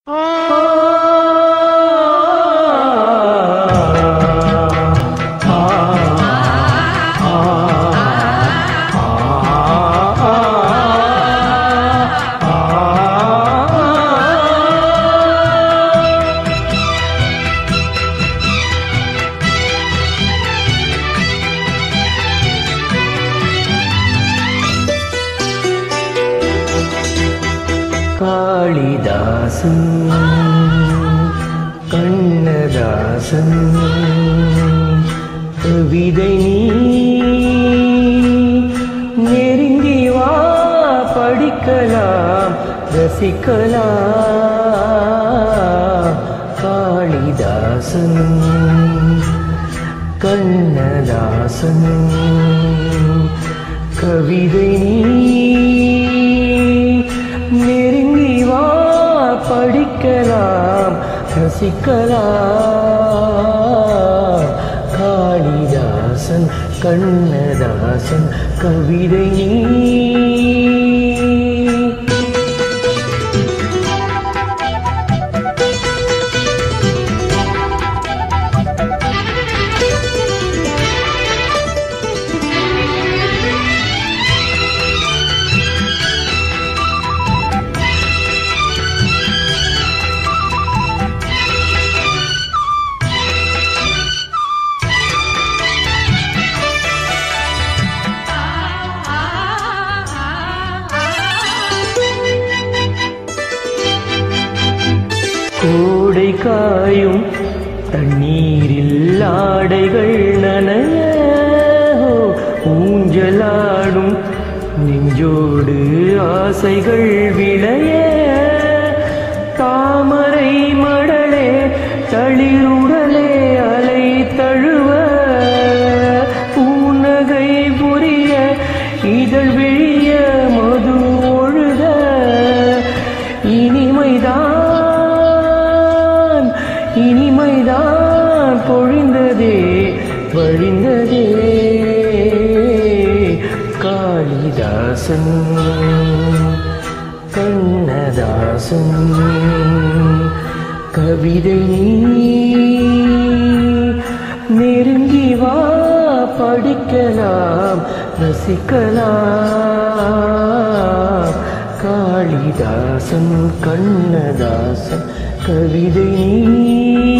காளிதாசன் கண்ணதாசன் கவிதை நீ நெருங்கி வா படிக்கலாம் ரசிக்கலாம் காளிதாசன் கண்ணதாசன் கவிதை நீ நெருங்கி வா படிக்கலாம் ரசிக்கலாம் காளிதாசன் கண்ணதாசன் கவிதை நீ கோடை காயும் தண்ணீரில் ஆடைகள் நனைய ஊஞ்சலாடும் நெஞ்சோடு ஆசைகள் விளைய தாமரை மடலே தளிருடலே அலை தழுவ பூநகை புரிய இதழ் விழிய மது ஒழுக இனிமைதான் இனிமைதான் பொழிந்ததே வழிந்ததே காளிதாசன் கண்ணதாசன் கவிதை நீ நெருங்கி வா படிக்கலாம் ரசிக்கலாம் காளிதாசன் கண்ணதாசன் கவிதை நீ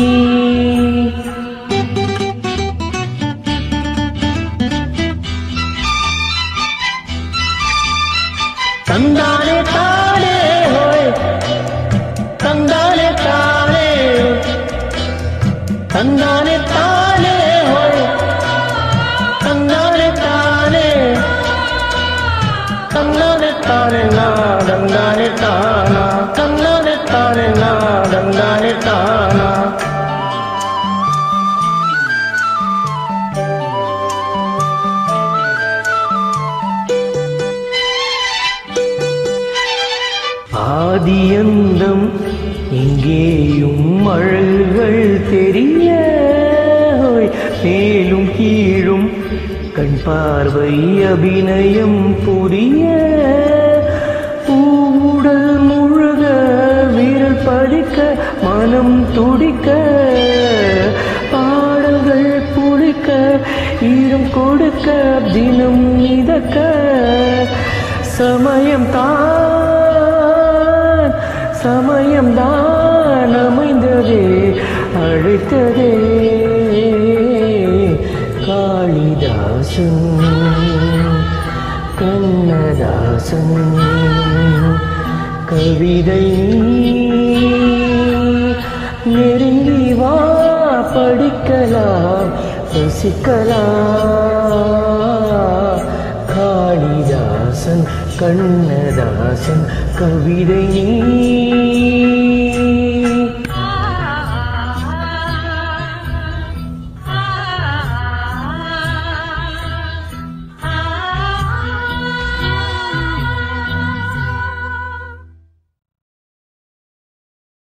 தந்தானே தானே ஹோய் தந்தானே தானே தந்தானே தானே ஹோய் தந்தானே தானே தந்தானே தானே நா தந்தானே தானா தந்தானே தானே நா தந்தானே தானா ஆதியந்தம் எங்கேயும் அழகுகள் தெரிய ஓய், மேலும் கீழும் கண் பார்வை அபிநயம் புரிய பூவுடல் முழுக வீரல் பதிக்க மனம் துடிக்க பாடல்கள் புளிக்க ஈரம் கொடுக்க தினம் மிதக்க சமயம் தான் சமயம் தான் அமைந்ததே அழைத்ததே காளிதாசன் கண்ணதாசன் கவிதை நெருங்கி வா படிக்கலாம் ரசிக்கலாம் காளிதாசன் கண்ணதாசன் கவிதை நீ